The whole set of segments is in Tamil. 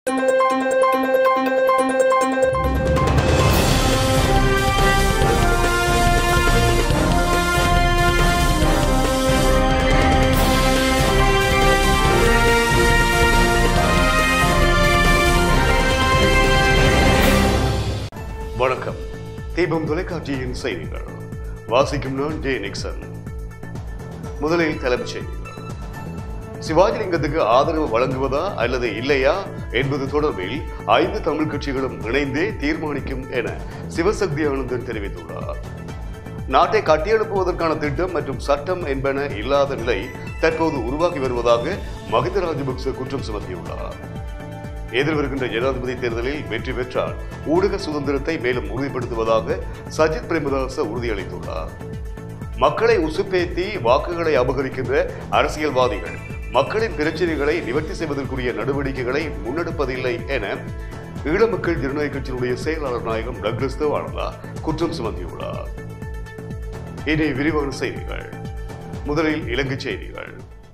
வணக்கம் தீபம் தொலைக்காட்சியின் செய்திகள் வாசிக்கும் நான் ஜே நிக்சன் முதலில் தலைப்புச் செய்திகள் சிவாஜிலிங்கத்துக்கு ஆதரவு வழங்குவதா அல்லது இல்லையா என்பது தொடர்பில் ஐந்து தமிழ் கட்சிகளும் இணைந்தே தீர்மானிக்கும் என சிவசக்தி ஆனந்தன் தெரிவித்துள்ளார் நாட்டை கட்டியெழுப்புவதற்கான திட்டம் மற்றும் சட்டம் என்பன இல்லாத நிலை தற்போது உருவாகி வருவதாக மகிந்த ராஜபக்ச குற்றம் சுமத்தியுள்ளார் எதிர்வருகின்ற ஜனாதிபதி தேர்தலில் வெற்றி பெற்றால் ஊடக சுதந்திரத்தை மேலும் உறுதிப்படுத்துவதாக சஜித் பிரேமதாச உறுதியளித்துள்ளார் மக்களை உசுப்பேத்தி வாக்குகளை அபகரிக்கின்ற அரசியல்வாதிகள் மக்களின் பிரச்சனைகளை நிவர்த்தி செய்வதற்குரிய நடவடிக்கைகளை முன்னெடுப்பதில்லை என ஈழ மக்கள் ஜனநாயக கட்சியினுடைய செயலாளர் நாயகம் டக்ளஸ் தேவானந்தா குற்றம் சுமத்தியுள்ளார் இனி விரிவான செய்திகள் முதலில் இலங்கை செய்திகள்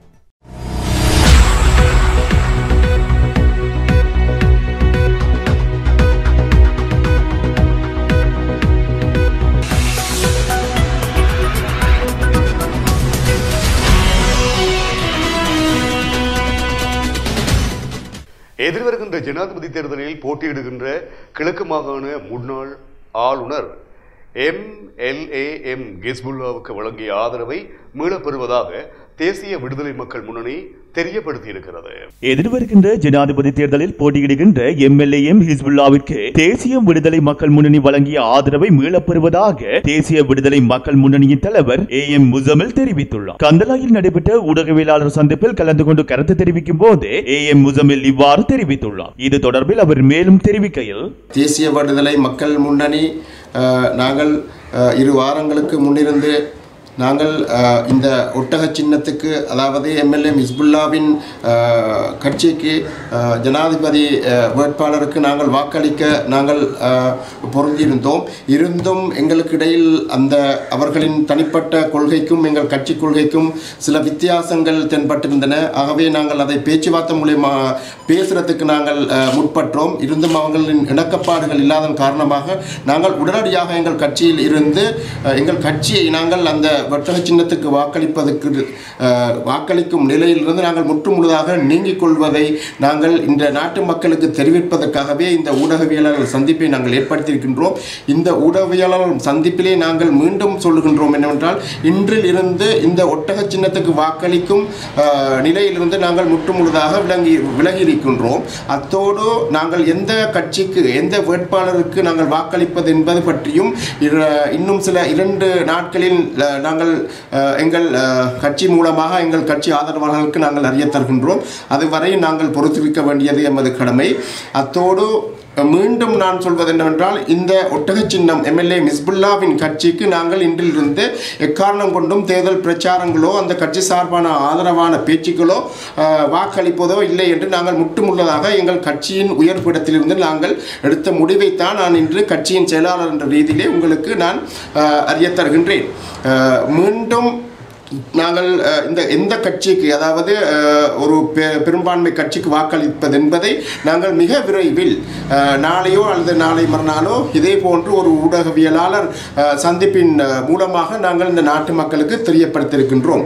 எதிர்வருகின்ற ஜனாதிபதி தேர்தலில் போட்டியிடுகின்ற கிழக்கு மாகாண முன்னாள் ஆளுநர் எம் எல் ஏ எம் கிஸ்புல்லாவுக்கு வழங்கிய ஆதரவை மீளப் பெறுவதாக தேசிய விடுதலை மக்கள் முன்னணி தெரியப்படுத்தியிருக்கிறது எதிர்வருகின்ற ஜனாதிபதி தேர்தலில் போட்டியிடுகின்ற எம்எல்ஏ எம் ஹிஸ்புல்லாவிற்கு தேசிய விடுதலை மக்கள் முன்னணி வழங்கிய ஆதரவை மீளப் பெறுவதாக தேசிய விடுதலை மக்கள் முன்னணியின் தலைவர் ஏ எம் முசமில் தெரிவித்துள்ளார் கந்தலாயில் நடைபெற்ற ஊடகவியலாளர் சந்திப்பில் கலந்து கொண்டு கருத்து தெரிவிக்கும் போது ஏ எம் முசமில் இவ்வாறு தெரிவித்துள்ளார் இது தொடர்பில் அவர் மேலும் தெரிவிக்கையில் தேசிய விடுதலை மக்கள் முன்னணி அஹ், நாங்கள் அஹ், இரு வாரங்களுக்கு முன்னிருந்து நாங்கள் அஹ், இந்த ஒட்டக சின்னத்துக்கு அதாவது எம்எல்ஏ மிஸ்புல்லாவின் அஹ், கட்சிக்கு அஹ், ஜனாதிபதி அஹ், வேட்பாளருக்கு நாங்கள் வாக்களிக்க நாங்கள் அஹ், பொருந்தியிருந்தோம் இருந்தும் எங்களுக்கு இடையில் அந்த அவர்களின் தனிப்பட்ட கொள்கைக்கும் எங்கள் கட்சி கொள்கைக்கும் சில வித்தியாசங்கள் தென்பட்டிருந்தன ஆகவே நாங்கள் அதை பேச்சுவார்த்தை மூலயமா பேசுறதுக்கு நாங்கள் அஹ், முற்பற்றோம் இருந்தும் அவர்களின் இணக்கப்பாடுகள் இல்லாதன் காரணமாக நாங்கள் உடனடியாக எங்கள் கட்சியில் இருந்து அஹ், எங்கள் கட்சியை நாங்கள் அந்த வர்த்தக சின்னத்துக்கு வாக்களிப்பதற்கு அஹ், வாக்களிக்கும் நிலையிலிருந்து நாங்கள் முற்றுமுழுதாக நீங்கிக் கொள்வதை நாங்கள் இந்த நாட்டு மக்களுக்கு தெரிவிப்பதற்காகவே இந்த ஊடகவியலாளர் சந்திப்பை நாங்கள் ஏற்படுத்தியிருக்கின்றோம் இந்த ஊடகவியலாளர் சந்திப்பிலே நாங்கள் மீண்டும் சொல்லுகின்றோம் என்னவென்றால் இன்றில் இருந்து இந்த ஒட்டக சின்னத்துக்கு வாக்களிக்கும் அஹ், நிலையிலிருந்து நாங்கள் முற்றுமுழுதாக விளங்கி விலகி இருக்கின்றோம் அத்தோடு நாங்கள் எந்த கட்சிக்கு எந்த வேட்பாளருக்கு நாங்கள் வாக்களிப்பது என்பது பற்றியும் இர- இன்னும் சில இரண்டு நாட்களில் அஹ், நாங்கள் அஹ், எங்கள் அஹ், கட்சி மூலமாக எங்கள் கட்சி ஆதரவாளர்களுக்கு நாங்கள் அறிய தருகின்றோம் அதுவரை நாங்கள் பொறுத்திருக்க வேண்டியது எமது கடமை அத்தோடு மீண்டும் நான் சொல்வது என்னவென்றால் இந்த ஒட்டக சின்னம் எம்எல்ஏ மிஸ்புல்லாவின் கட்சிக்கு நாங்கள் இன்றிலிருந்து எக்காரணம் கொண்டும் தேர்தல் பிரச்சாரங்களோ அந்த கட்சி சார்பான ஆதரவான பேச்சுக்களோ அஹ், வாக்களிப்பதோ இல்லை என்று நாங்கள் முற்றுமுள்ளதாக எங்கள் கட்சியின் உயர்பிடத்திலிருந்து நாங்கள் எடுத்த முடிவைத்தான் நான் இன்று கட்சியின் செயலாளர் என்ற ரீதியிலே உங்களுக்கு நான் அஹ், அறியத் தருகின்றேன் அஹ், மீண்டும் நாங்கள் அஹ், இந்த எந்த கட்சிக்கு அதாவது அஹ், ஒரு பெ- பெரும்பான்மை கட்சிக்கு வாக்களிப்பது என்பதை நாங்கள் மிக விரைவில் அஹ், நாளையோ அல்லது நாளை மறுநாளோ இதே போன்று ஒரு ஊடகவியலாளர் அஹ், சந்திப்பின் அஹ், மூலமாக நாங்கள் இந்த நாட்டு மக்களுக்கு தெரியப்படுத்தியிருக்கின்றோம்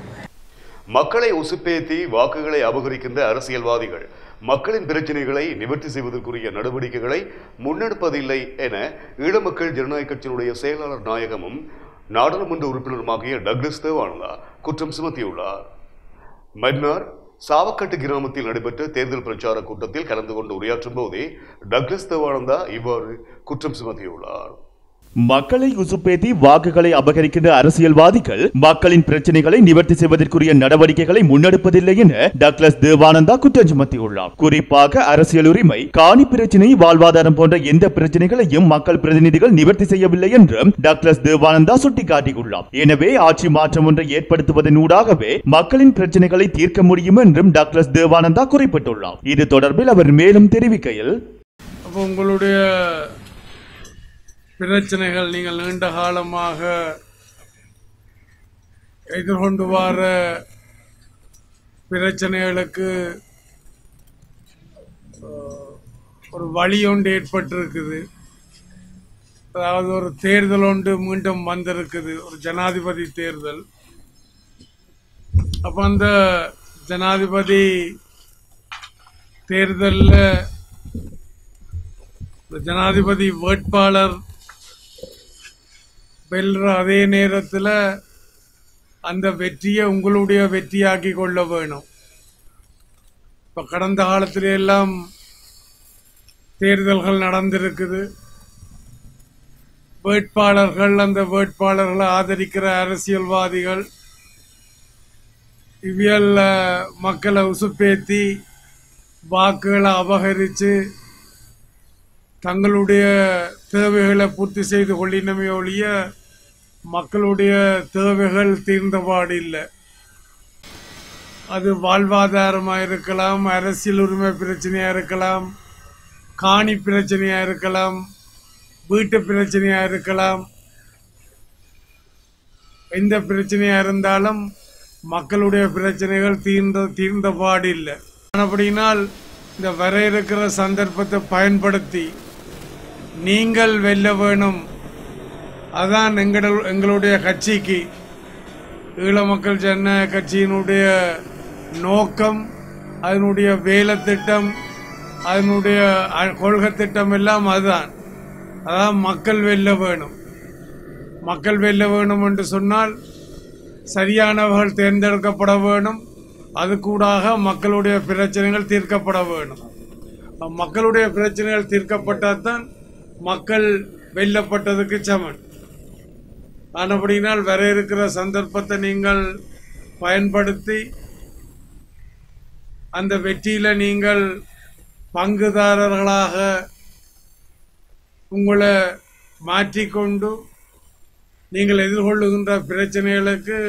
மக்களை உசுப்பேத்தி வாக்குகளை அபகரிக்கின்ற அரசியல்வாதிகள் மக்களின் பிரச்சனைகளை நிவர்த்தி செய்வதற்குரிய நடவடிக்கைகளை முன்னெடுப்பதில்லை என ஈழ மக்கள் ஜனநாயக கட்சியினுடைய செயலாளர் நாயகமும் நாடாளுமன்ற உறுப்பினருமாகிய டக்ளஸ் தேவானந்தா குற்றம் சுமத்தியுள்ளார் மன்னார் சாவக்கட்டு கிராமத்தில் நடைபெற்ற தேர்தல் பிரச்சார கூட்டத்தில் கலந்து கொண்டு உரையாற்றும் போதே டக்ளஸ் தேவானந்தா இவ்வாறு குற்றம் சுமத்தியுள்ளார் மக்களை உசுப்பேத்தி வாக்குகளை அபகரிக்கின்ற அரசியல்வாதிகள் மக்களின் பிரச்சனைகளை நிவர்த்தி செய்வதற்குரிய நடவடிக்கைகளை முன்னெடுப்பதில்லை என டக்ளஸ் தேவானந்தா குற்றம் சுமத்தியுள்ளார் குறிப்பாக அரசியல் உரிமை காணி பிரச்சினை வாழ்வாதாரம் போன்ற எந்த பிரச்சனைகளையும் மக்கள் பிரதிநிதிகள் நிவர்த்தி செய்யவில்லை என்றும் டக்ளஸ் தேவானந்தா சுட்டிக்காட்டியுள்ளார் எனவே ஆட்சி மாற்றம் ஒன்றை ஏற்படுத்துவதன் ஊடாகவே மக்களின் பிரச்சனைகளை தீர்க்க முடியும் என்றும் டக்ளஸ் தேவானந்தா குறிப்பிட்டுள்ளார் இது தொடர்பில் அவர் மேலும் தெரிவிக்கையில் அப்போ உங்களுடைய பிரச்சனைகள் நீங்கள் நீண்ட காலமாக எதிர்கொண்டு வர பிரச்சனைகளுக்கு அஹ், ஒரு வழி ஒன்று ஏற்பட்டிருக்குது அதாவது ஒரு தேர்தல் ஒன்று மீண்டும் வந்திருக்குது ஒரு ஜனாதிபதி தேர்தல் அப்போ அந்த ஜனாதிபதி தேர்தலில் இந்த ஜனாதிபதி வேட்பாளர் வெல்ற அதே நேரத்தில் அந்த வெற்றியை உங்களுடைய வெற்றியாக்கி கொள்ள வேணும் இப்போ கடந்த காலத்தில எல்லாம் தேர்தல்கள் நடந்திருக்குது வேட்பாளர்கள் அந்த வேட்பாளர்களை ஆதரிக்கிற அரசியல்வாதிகள் இவியல் அஹ், மக்களை உசுப்பேத்தி வாக்குகளை அபகரித்து தங்களுடைய தேவைகளை பூர்த்தி செய்து கொள்ளினமே ஒழிய மக்களுடைய தேவைகள் தீர்ந்தபாடு இல்லை அது வாழ்வாதாரமாக இருக்கலாம் அரசியல் உரிமை பிரச்சனையாக இருக்கலாம் காணி பிரச்சனையாக இருக்கலாம் வீட்டு பிரச்சனையாக இருக்கலாம் எந்த பிரச்சனையாக இருந்தாலும் மக்களுடைய பிரச்சனைகள் தீர்ந்த தீர்ந்தபாடு இல்லை அப்படினால் இந்த வர இருக்கிற சந்தர்ப்பத்தை பயன்படுத்தி நீங்கள் வெல்ல வேணும் அதான் எங்கட எங்களுடைய கட்சிக்கு ஈழ மக்கள் ஜன கட்சியினுடைய நோக்கம் அதனுடைய வேலை திட்டம் அதனுடைய அ- கொள்கை திட்டம் எல்லாம் அதுதான் அதான் மக்கள் வெல்ல வேணும் மக்கள் வெல்ல வேணும் என்று சொன்னால் சரியானவர்கள் தேர்ந்தெடுக்கப்பட வேணும் அது கூடாக மக்களுடைய பிரச்சனைகள் தீர்க்கப்பட வேணும் மக்களுடைய பிரச்சனைகள் தீர்க்கப்பட்டால் தான் மக்கள் வெல்லப்பட்டதுக்கு சமன் ஆனபடினால் வர இருக்கிற சந்தர்ப்பத்தை நீங்கள் பயன்படுத்தி அந்த வெற்றியில நீங்கள் பங்குதாரர்களாக உங்களை மாற்றிக்கொண்டு நீங்கள் எதிர்கொள்ளுகின்ற பிரச்சனைகளுக்கு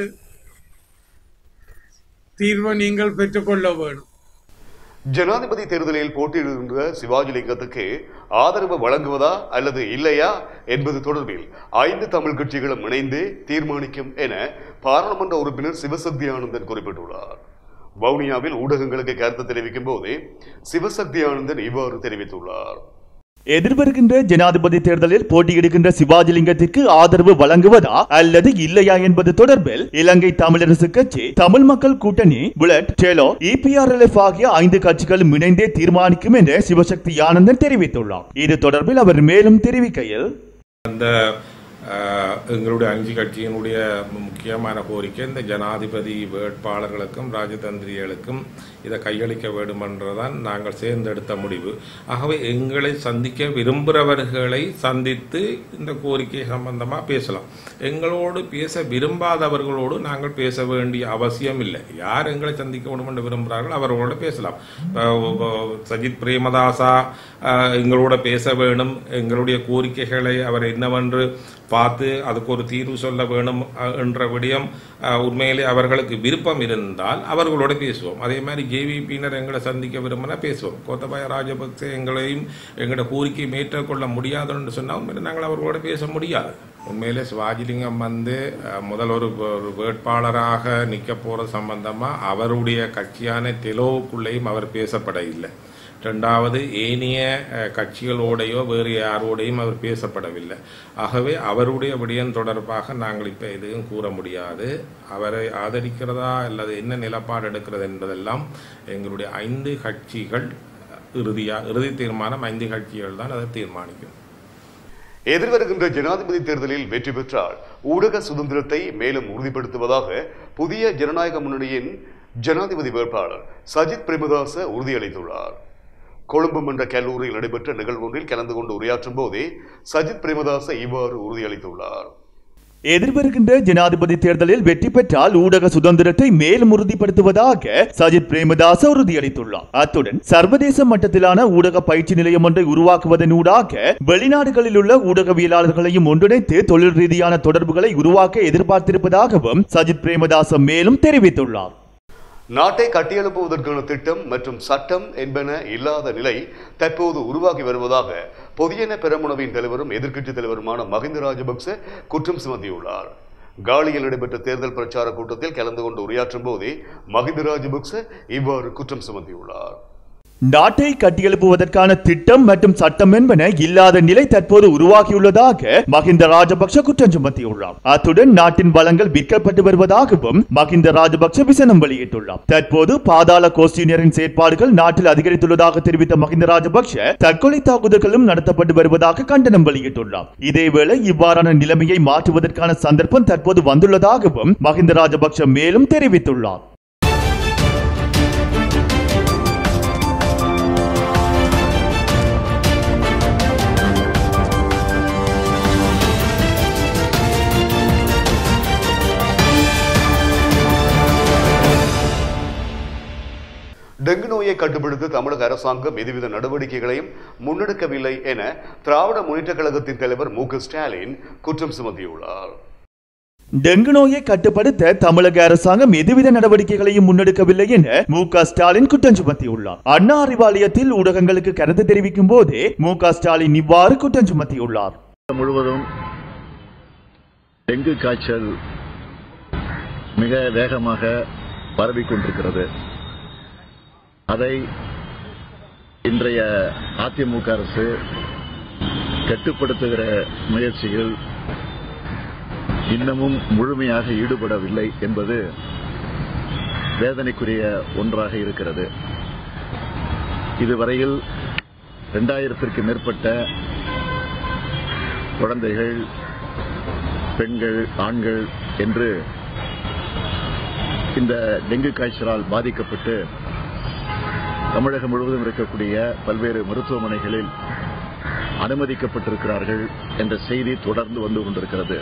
தீர்வை நீங்கள் பெற்றுக்கொள்ள வேணும் ஜனாதிபதி தேர்தலில் போட்டியிடுகின்ற சிவாஜிலிங்கத்துக்கு ஆதரவு வழங்குவதா அல்லது இல்லையா என்பது தொடர்பில் ஐந்து தமிழ் கட்சிகளும் இணைந்து தீர்மானிக்கும் என பாராளுமன்ற உறுப்பினர் சிவசக்தி ஆனந்தன் குறிப்பிட்டுள்ளார் வவுனியாவில் ஊடகங்களுக்கு கருத்து தெரிவிக்கும் போது சிவசக்தி ஆனந்தன் இவ்வாறு தெரிவித்துள்ளார் எதிர்வருகின்ற ஜனாதிபதி தேர்தலில் போட்டியிடுகின்ற சிவாஜிலிங்கத்திற்கு ஆதரவு வழங்குவதா அல்லது இல்லையா என்பது தொடர்பில் இலங்கை தமிழரசு கட்சி தமிழ் மக்கள் கூட்டணி புலட் டெலோ இபிஆர்எல்எஃப் ஆகிய ஐந்து கட்சிகளும் இணைந்தே தீர்மானிக்கும் என்று சிவசக்தி ஆனந்தன் தெரிவித்துள்ளார் இது தொடர்பில் அவர் மேலும் தெரிவிக்கையில் அந்த அஹ், எங்களுடைய அஞ்சு கட்சியினுடைய முக்கியமான கோரிக்கை இந்த ஜனாதிபதி வேட்பாளர்களுக்கும் ராஜதந்திரிகளுக்கும் இதை கையளிக்க வேண்டுமென்றதான் நாங்கள் சேர்ந்தெடுத்த முடிவு ஆகவே எங்களை சந்திக்க விரும்புகிறவர்களை சந்தித்து இந்த கோரிக்கை சம்பந்தமாக பேசலாம் எங்களோடு பேச விரும்பாதவர்களோடு நாங்கள் பேச வேண்டிய அவசியம் இல்லை யார் எங்களை சந்திக்க வேண்டும் என்று விரும்புகிறார்கள் அவர்களோடு பேசலாம் அஹ், சஜித் பிரேமதாசா அஹ், எங்களோட பேச வேணும் எங்களுடைய கோரிக்கைகளை அவர் என்னவென்று பார்த்து அதுக்கு ஒரு தீர்வு சொல்ல வேணும் அஹ், என்ற விடயம் அஹ், உண்மையிலே அவர்களுக்கு விருப்பம் இருந்தால் அவர்களோட பேசுவோம் அதே மாதிரி ஜேவிபியினர் எங்களை சந்திக்க விரும்பினா பேசுவோம் கோத்தபாய ராஜபக்சே எங்களையும் எங்களோட கோரிக்கை மேற்கொள்ள முடியாது என்று சொன்னால் உண்மையிலே நாங்கள் அவர்களோட பேச முடியாது உண்மையிலே சிவாஜிலிங்கம் வந்து அஹ், முதல் ஒரு ஒரு வேட்பாளராக நிற்க போகிறது சம்பந்தமாக அவருடைய கட்சியான தெலோவுக்குள்ளேயும் அவர் பேசப்பட இல்லை ரெண்டாவது ஏனைய அஹ், கட்சிகளோடையோ வேறு யாரோடையும் அவர் பேசப்படவில்லை ஆகவே அவருடைய விடயம் தொடர்பாக நாங்கள் இப்போ எதுவும் கூற முடியாது அவரை ஆதரிக்கிறதா அல்லது என்ன நிலப்பாடு எடுக்கிறது என்பதெல்லாம் எங்களுடைய ஐந்து கட்சிகள் இறுதியா இறுதி தீர்மானம் ஐந்து கட்சிகள் தான் அதை தீர்மானிக்கும் எதிர்வருகின்ற ஜனாதிபதி தேர்தலில் வெற்றி பெற்றால் ஊடக சுதந்திரத்தை மேலும் உறுதிப்படுத்துவதாக புதிய ஜனநாயக முன்னணியின் ஜனாதிபதி வேட்பாளர் சஜித் பிரேமதாச உறுதியளித்துள்ளார் கொழும்பு மன்ற கல்லூரியில் நடைபெற்ற நிகழ்வு ஒன்றில் கலந்து கொண்டு உரையாற்றும் போதே சஜித் பிரேமதாச இவ்வாறு உறுதியளித்துள்ளார் எதிர்வருகின்ற ஜனாதிபதி தேர்தலில் வெற்றி பெற்றால் ஊடக சுதந்திரத்தை மேலும் உறுதிப்படுத்துவதாக சஜித் பிரேமதாச உறுதியளித்துள்ளார் அத்துடன் சர்வதேச மட்டத்திலான ஊடக பயிற்சி நிலையம் ஒன்றை உருவாக்குவதனூடாக வெளிநாடுகளில் உள்ள ஊடகவியலாளர்களையும் ஒன்றிணைத்து தொழில் ரீதியான தொடர்புகளை உருவாக்க எதிர்பார்த்திருப்பதாகவும் சஜித் பிரேமதாச மேலும் தெரிவித்துள்ளார் நாட்டை கட்டியெழுப்புவதற்கான திட்டம் மற்றும் சட்டம் என்பன இல்லாத நிலை தற்போது உருவாகி வருவதாக பொதியன பெரமுனவின் தலைவரும் எதிர்க்கட்சித் தலைவருமான மஹிந்த ராஜபக்ச குற்றம் சுமத்தியுள்ளார் காலியில் நடைபெற்ற தேர்தல் பிரச்சார கூட்டத்தில் கலந்து கொண்டு உரையாற்றும் போதே மஹிந்த ராஜபக்ச இவ்வாறு குற்றம் சுமத்தியுள்ளார் நாட்டை கட்டியெழுப்புவதற்கான திட்டம் மற்றும் சட்டம் என்பன இல்லாத நிலை தற்போது உருவாகியுள்ளதாக மஹிந்த ராஜபக்ஷ குற்றம் சுமத்தியுள்ளார் அத்துடன் நாட்டின் வளங்கள் விற்கப்பட்டு வருவதாகவும் மஹிந்த ராஜபக்ஷ விசனம் வெளியிட்டுள்ளார் தற்போது பாதாள கோஸ்டினியரின் செயற்பாடுகள் நாட்டில் அதிகரித்துள்ளதாக தெரிவித்த மஹிந்த ராஜபக்ஷ தற்கொலை தாக்குதல்களும் நடத்தப்பட்டு வருவதாக கண்டனம் வெளியிட்டுள்ளார் இதேவேளை இவ்வாறான நிலைமையை மாற்றுவதற்கான சந்தர்ப்பம் தற்போது வந்துள்ளதாகவும் மஹிந்த ராஜபக்ஷ மேலும் தெரிவித்துள்ளார் டெங்கு நோயை கட்டுப்படுத்த தமிழக அரசாங்கம் எதுவித நடவடிக்கைகளையும் முன்னெடுக்கவில்லை என திராவிட முன்னேற்ற கழகத்தின் தலைவர் மு க ஸ்டாலின் குற்றம் சுமத்தியுள்ளார் டெங்கு நோயை கட்டுப்படுத்த தமிழக அரசாங்கம் எதுவித நடவடிக்கைகளையும் முன்னெடுக்கவில்லை என மு க ஸ்டாலின் குற்றம் சுமத்தியுள்ளார் அண்ணா அறிவாலயத்தில் ஊடகங்களுக்கு கருத்து தெரிவிக்கும் போதே மு க ஸ்டாலின் இவ்வாறு குற்றம் சுமத்தியுள்ளார் முழுவதும் டெங்கு காய்ச்சல் மிக வேகமாக பரவிக் கொண்டிருக்கிறது அதை இன்றைய அதிமுக அரசு கட்டுப்படுத்துகிற முயற்சியில் இன்னமும் முழுமையாக ஈடுபடவில்லை என்பது வேதனைக்குரிய ஒன்றாக இருக்கிறது இதுவரையில் இரண்டாயிரத்திற்கு மேற்பட்ட குழந்தைகள் பெண்கள் ஆண்கள் என்று இந்த டெங்கு காய்ச்சலால் பாதிக்கப்பட்டு தமிழகம் முழுவதும் இருக்கக்கூடிய பல்வேறு மருத்துவமனைகளில் அனுமதிக்கப்பட்டிருக்கிறார்கள் என்ற செய்தி தொடர்ந்து வந்து கொண்டிருக்கிறது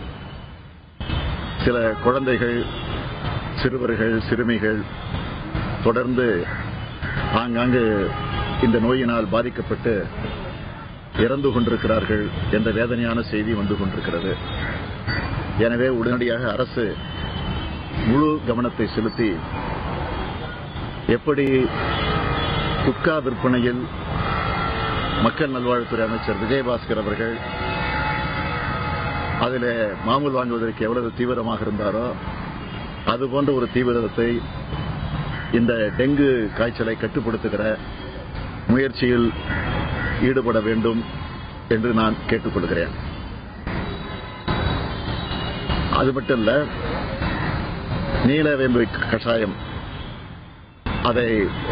சில குழந்தைகள் சிறுவர்கள் சிறுமிகள் தொடர்ந்து ஆங்காங்கு இந்த நோயினால் பாதிக்கப்பட்டு இறந்து கொண்டிருக்கிறார்கள் என்ற வேதனையான செய்தி வந்து கொண்டிருக்கிறது எனவே உடனடியாக அரசு முழு கவனத்தை செலுத்தி எப்படி குட்கா விற்பனையில் மக்கள் நல்வாழ்வுத்துறை அமைச்சர் விஜயபாஸ்கர் அவர்கள் அதில் மாமூல் வாங்குவதற்கு எவ்வளவு தீவிரமாக இருந்தாரோ அதுபோன்ற ஒரு தீவிரத்தை இந்த டெங்கு காய்ச்சலை கட்டுப்படுத்துகிற முயற்சியில் ஈடுபட வேண்டும் என்று நான் கேட்டுக்கொள்கிறேன் அது மட்டும் இல்ல நீலவேம்பு கஷாயம் அதை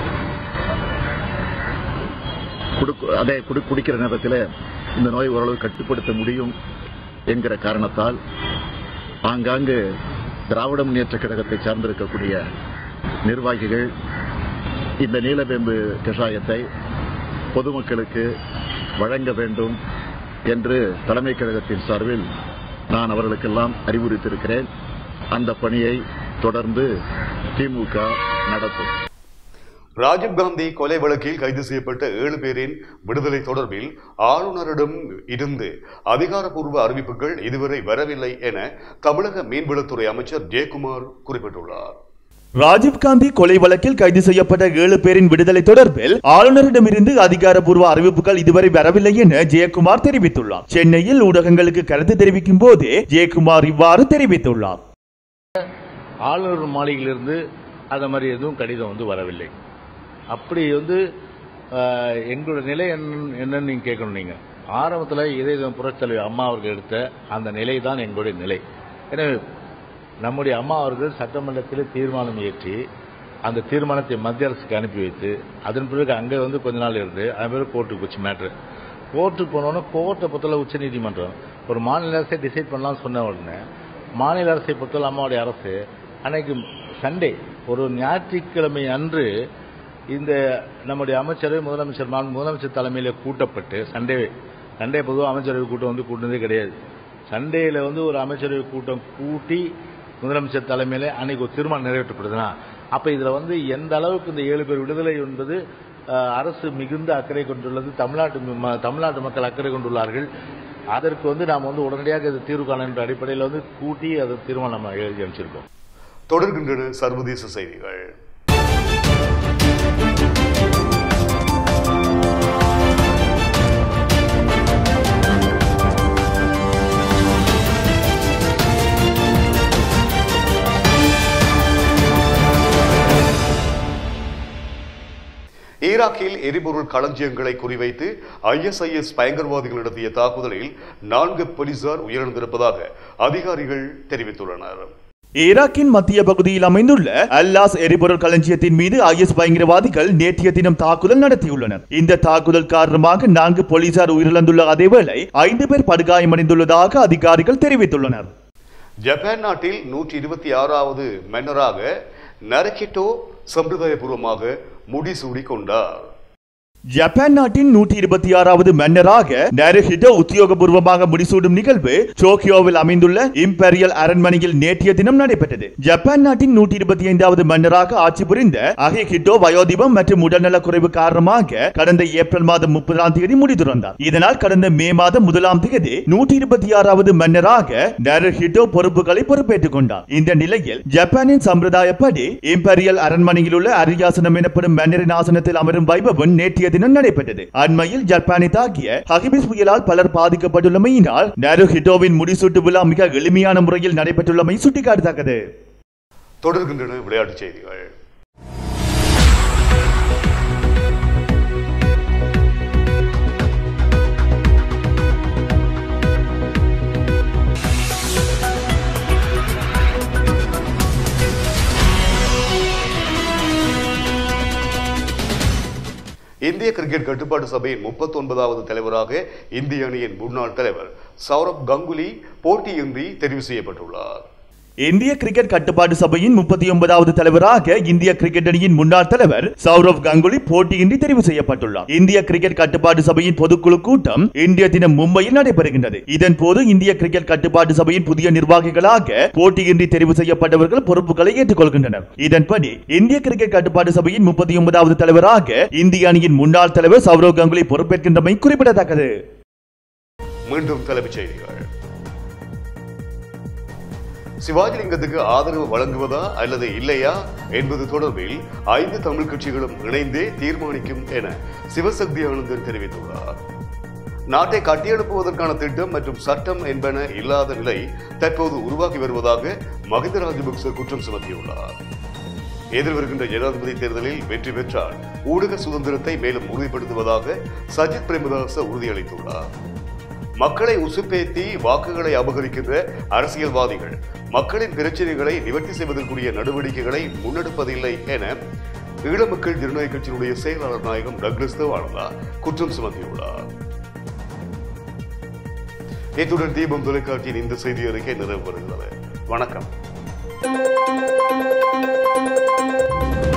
குடுக்க- அதை குடி- குடிக்கிற நேரத்தில் இந்த நோய் ஓரளவு கட்டுப்படுத்த முடியும் என்கிற காரணத்தால் ஆங்காங்கு திராவிட முன்னேற்ற கழகத்தை சார்ந்திருக்கக்கூடிய நிர்வாகிகள் இந்த நீலவேம்பு கஷாயத்தை பொதுமக்களுக்கு வழங்க வேண்டும் என்று தலைமை கழகத்தின் சார்பில் நான் அவர்களுக்கெல்லாம் அறிவுறுத்தியிருக்கிறேன் அந்த பணியை தொடர்ந்து திமுக நடத்தும் ராஜீவ்காந்தி கொலை வழக்கில் கைது செய்யப்பட்ட ஏழு பேரின் விடுதலை தொடர்பில் ஆளுநரிடம் இருந்து அதிகாரப்பூர்வ அறிவிப்புகள் இதுவரை வரவில்லை என தமிழக மீன்வளத்துறை அமைச்சர் ஜெயக்குமார் குறிப்பிட்டுள்ளார் ராஜீவ்காந்தி கொலை வழக்கில் கைது செய்யப்பட்ட ஏழு பேரின் விடுதலை தொடர்பில் ஆளுநரிடமிருந்து அதிகாரப்பூர்வ அறிவிப்புகள் இதுவரை வரவில்லை என ஜெயக்குமார் தெரிவித்துள்ளார் சென்னையில் ஊடகங்களுக்கு கருத்து தெரிவிக்கும் போதே ஜெயக்குமார் இவ்வாறு தெரிவித்துள்ளார் ஆளுநர் மாளிகையிலிருந்து அந்த மாதிரி எதுவும் கடிதம் வந்து வரவில்லை அப்படி வந்து ஆஹ், எங்களோட நிலை என்ன- என்னன்னு நீங்க கேட்கணும் நீங்க ஆரம்பத்தில் இதய புரட்சித்தலைவர் அம்மா அவர்கள் எடுத்த அந்த நிலை தான் எங்களுடைய நிலை எனவே நம்முடைய அம்மா அவர்கள் சட்டமன்றத்தில் தீர்மானம் இயற்றி அந்த தீர்மானத்தை மத்திய அரசுக்கு அனுப்பி வைத்து அதன் பிறகு அங்கே வந்து கொஞ்ச நாள் இருந்து அதன் பிறகு கோர்ட்டுக்கு போச்சு மேட்ரு கோர்ட்டுக்கு போனோன்னா கோர்ட்டை பொறுத்தவரை உச்ச நீதிமன்றம் ஒரு மாநில அரசை டிசைட் பண்ணலாம்னு சொன்ன உடனே மாநில அரசை பொறுத்தவரை அம்மாவுடைய அரசு அன்னைக்கு சண்டே ஒரு ஞாயிற்றுக்கிழமை அன்று இந்த நம்முடைய அமைச்சரவை முதலமைச்சர் மா- முதலமைச்சர் தலைமையில் கூட்டப்பட்டு சண்டே சண்டே பொதுவாக அமைச்சரவை கூட்டம் வந்து கூட்டினதே கிடையாது சண்டேல வந்து ஒரு அமைச்சரவை கூட்டம் கூட்டி முதலமைச்சர் தலைமையில அன்னைக்கு ஒரு தீர்மானம் நிறைவேற்றப்படுதுன்னா அப்ப இதுல வந்து எந்த அளவுக்கு இந்த ஏழு பேர் விடுதலை என்பது அஹ், அரசு மிகுந்த அக்கறை கொண்டுள்ளது தமிழ்நாட்டு ம- தமிழ்நாட்டு மக்கள் அக்கறை கொண்டுள்ளார்கள் அதற்கு வந்து நாம் வந்து உடனடியாக இது தீர்வு காண என்ற அடிப்படையில் வந்து கூட்டி அது தீர்மானம் நம்ம எழுதி அமைச்சிருக்கோம் தொடர்கின்றன சர்வதேச செய்திகள் ஈரான் ஈராக்கில் எரிபொருள் களஞ்சியங்களை குறிவைத்து ஐஎஸ்ஐஎஸ் பயங்கரவாதிகள் நடத்திய தாக்குதலில் நான்கு போலீசார் உயிரிழந்திருப்பதாக அதிகாரிகள் தெரிவித்துள்ளனர் ஈராக்கின் மத்திய பகுதியில் அமைந்துள்ள அல்லாஸ் எரிபொருள் களஞ்சியத்தின் மீது ஐஎஸ் பயங்கரவாதிகள் நேற்றைய தினம் தாக்குதல் நடத்தியுள்ளனர் இந்த தாக்குதல் காரணமாக நான்கு போலீசார் உயிரிழந்துள்ள அதேவேளை ஐந்து பேர் படுகாயமடைந்துள்ளதாக அதிகாரிகள் தெரிவித்துள்ளனர் ஜப்பான் நாட்டில் நூற்றி இருபத்தி ஆறாவது மன்னராக நரகிட்டோ சம்பிரதாயபூர்வமாக முடிசூடி கொண்டார் ஜப்பான் நாட்டின் நூற்றி இருபத்தி ஆறாவது மன்னராக நருஹிட்டோ உத்தியோகபூர்வமாக முடிசூடும் நிகழ்வு டோக்கியோவில் அமைந்துள்ள இம்பெரியல் அரண்மனையில் நேற்றைய தினம் நடைபெற்றது ஜப்பான் நாட்டின் நூற்றி இருபத்தி ஐந்தாவது மன்னராக ஆட்சி புரிந்த அகிஹிட்டோ வயோதிபம் மற்றும் உடல்நலக் குறைவு காரணமாக கடந்த ஏப்ரல் மாதம் முப்பதாம் தேதி முடித்துறந்தார் இதனால் கடந்த மே மாதம் முதலாம் தேதி நூற்றி இருபத்தி ஆறாவது மன்னராக நருஹிட்டோ பொறுப்புகளை பொறுப்பேற்றுக் கொண்டார் இந்த நிலையில் ஜப்பானின் சம்பிரதாயப்படி இம்பெரியல் அரண்மனையில் உள்ள அரியாசனம் எனப்படும் மன்னரின் ஆசனத்தில் அமரும் வைபவம் நேற்றைய தினம் நடைபெற்றது அண்மையில் ஜப்பானை தாக்கிய ஹகிபிஸ் புயலால் பலர் பாதிக்கப்பட்டுள்ளமையினால் நருஹிட்டோவின் முடிசூட்டு விழா மிக எளிமையான முறையில் நடைபெற்றுள்ளமை சுட்டிக்காட்டத்தக்கது தொடர்கின்றன விளையாட்டுச் செய்திகள் இந்திய கிரிக்கெட் கட்டுப்பாட்டு சபையின் முப்பத்தி ஒன்பதாவது தலைவராக இந்திய அணியின் முன்னாள் தலைவர் சௌரப் கங்குலி போட்டியின்றி தெரிவு செய்யப்பட்டுள்ளார் இந்திய கிரிக்கெட் கட்டுப்பாட்டு சபையின் முப்பத்தி ஒன்பதாவது தலைவராக இந்திய கிரிக்கெட் அணியின் முன்னாள் தலைவர் சௌரவ் கங்குலி போட்டியின்றி தெரிவு செய்யப்பட்டுள்ளார் இந்திய கிரிக்கெட் கட்டுப்பாட்டு சபையின் பொதுக்குழு கூட்டம் இந்திய தினம் மும்பையில் நடைபெறுகின்றது இதன் போது இந்திய கிரிக்கெட் கட்டுப்பாட்டு சபையின் புதிய நிர்வாகிகளாக போட்டியின்றி தெரிவு செய்யப்பட்டவர்கள் பொறுப்புகளை ஏற்றுக்கொள்கின்றனர் இதன்படி இந்திய கிரிக்கெட் கட்டுப்பாட்டு சபையின் முப்பத்தி ஒன்பதாவது தலைவராக இந்திய அணியின் முன்னாள் தலைவர் சௌரவ் கங்குலி பொறுப்பேற்கின்றமை குறிப்பிடத்தக்கது மீண்டும் தலைப்புச் செய்திகள் சிவாஜிலிங்கத்துக்கு ஆதரவு வழங்குவதா அல்லது இல்லையா என்பது தொடர்பில் ஐந்து தமிழ் கட்சிகளும் இணைந்தே தீர்மானிக்கும் என சிவசக்தி ஆனந்தன் தெரிவித்துள்ளார் நாட்டை கட்டியெழுப்புவதற்கான திட்டம் மற்றும் சட்டம் என்பன இல்லாத நிலை தற்போது உருவாகி வருவதாக மகிந்த ராஜபக்ச குற்றம் சுமத்தியுள்ளார் எதிர்வருகின்ற ஜனாதிபதி தேர்தலில் வெற்றி பெற்றால் ஊடக சுதந்திரத்தை மேலும் உறுதிப்படுத்துவதாக சஜித் பிரேமதாச உறுதியளித்துள்ளார் மக்களை உசுப்பேத்தி வாக்குகளை அபகரிக்கின்ற அரசியல்வாதிகள் மக்களின் பிரச்சனைகளை நிவர்த்தி செய்வதற்குரிய நடவடிக்கைகளை முன்னெடுப்பதில்லை என ஈழ மக்கள் ஜனநாயக கட்சியினுடைய செயலாளர் நாயகம் டக்ளஸ் தேவானந்தா குற்றம் சுமத்தியுள்ளார் இத்துடன் தீபம் தொலைக்காட்சியின் இந்த செய்தி அறிக்கை நிறைவு பெறுகிறது வணக்கம்